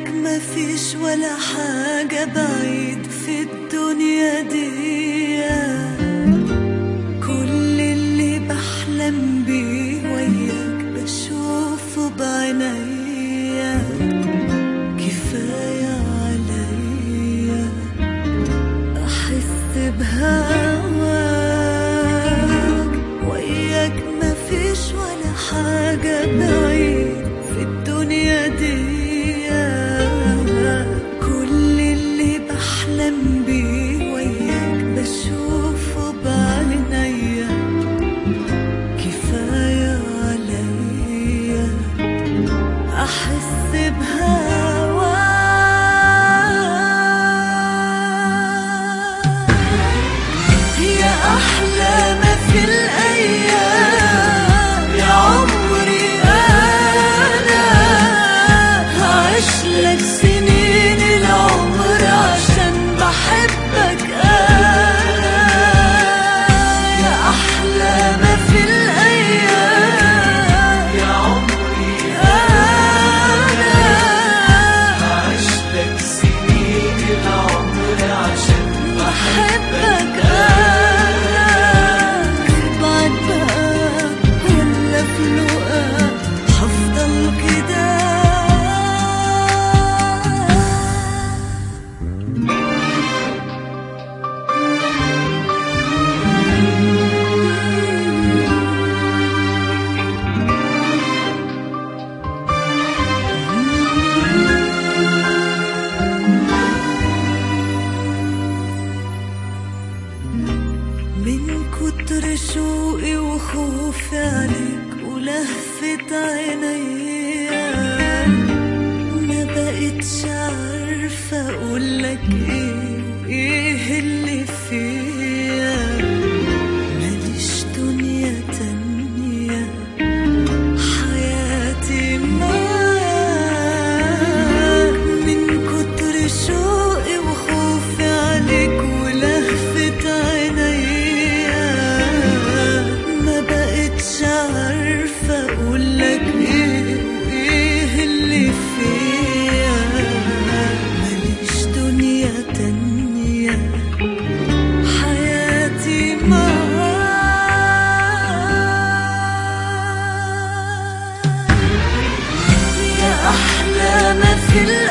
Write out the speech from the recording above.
مفيش ولا حاجة بعيد في الدنيا دي كل اللي بحلم بيه وياك بشوفه بعينيا كفاية عليا أحس بهواك وياك مفيش ولا حاجة بعيد في الدنيا دي كل اللي بحلم بيه وياك بشوفه بعينيا كفاية عليا أحس بهواك يا أحلى ما في الأيام يا عمري أنا هعيش لك سنين العمر عشان بحبك أنا يا أحلى ما في الأيام يا عمري أنا أعيش لك سنين العمر عشان بحبك أنا بعد بقى ولا في لقاك هفضل كده من كتر شوقي وخوفي عليك ولهفة عينيا ما بقتش عارفة أقولك إيه وإيه اللي فيا ماليش دنيا تانية حياتي معاك من كتر شوقي وخوفي عليك ولهفة عينيا ما بقتش عارفة أقولك إيه وإيه اللي فيا ماليش دنيا تانية حياتي معاك يا أحلى ما في